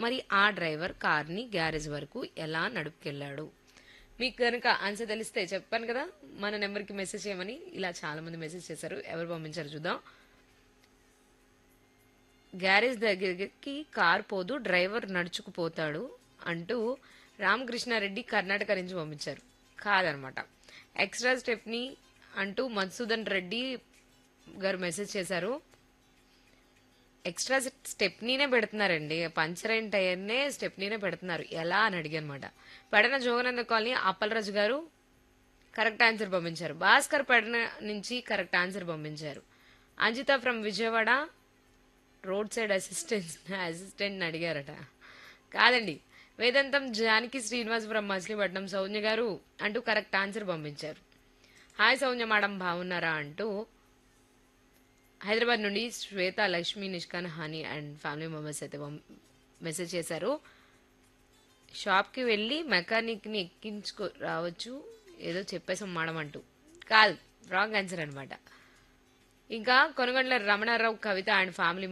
మరి ఆ డ్రైవర్ కార్ని గ్యారేజ్ వరకు ఎలా నడుపుకెళ్ళాడు మీకు కనుక ఆన్సర్ తెలిస్తే చెప్పాను కదా మన నెంబర్కి మెసేజ్ చేయమని ఇలా చాలా మంది మెసేజ్ చేశారు ఎవరు పంపించారు చూద్దాం గ్యారేజ్ దగ్గరికి కార్ పోదు డ్రైవర్ నడుచుకుపోతాడు అంటూ రామకృష్ణారెడ్డి కర్ణాటక నుంచి పంపించారు కాదనమాట ఎక్స్ట్రా స్టెప్ని అంటూ మధుసూదన్ రెడ్డి గారు మెసేజ్ చేశారు ఎక్స్ట్రా స్టెప్నీనే పెడుతున్నారండి పంచర్ అయిన టైర్నే స్టెప్నీనే పెడుతున్నారు ఎలా అని అడిగనమాట పెడన జోగనంద కాలనీ అప్పలరాజు గారు కరెక్ట్ ఆన్సర్ పంపించారు భాస్కర్ పెడన నుంచి కరెక్ట్ ఆన్సర్ పంపించారు Anjitha from Vijayawada road side assistant అసిస్టెంట్ని అడిగారట కాదండి వేదాంతం జానకి శ్రీనివాస్ ఫ్రమ్ మచిలీపట్నం సౌజ్ఞ గారు అంటూ కరెక్ట్ ఆన్సర్ పంపించారు హాయ్ సౌజ్ఞ మేడం బాగున్నారా అంటూ హైదరాబాద్ నుండి శ్వేత లక్ష్మి నిష్కాన్ హాని అండ్ ఫ్యామిలీ మెంబర్స్ అయితే పం- మెసేజ్ చేశారు షాప్కి వెళ్ళి మెకానిక్ని ఎక్కించుకో రావచ్చు ఏదో చెప్పేసాం మేడం అంటూ కాదు రాంగ్ ఆన్సర్ అనమాట ఇంకా కొనగండ్ల రమణారావు కవిత అండ్ ఫ్యామిలీ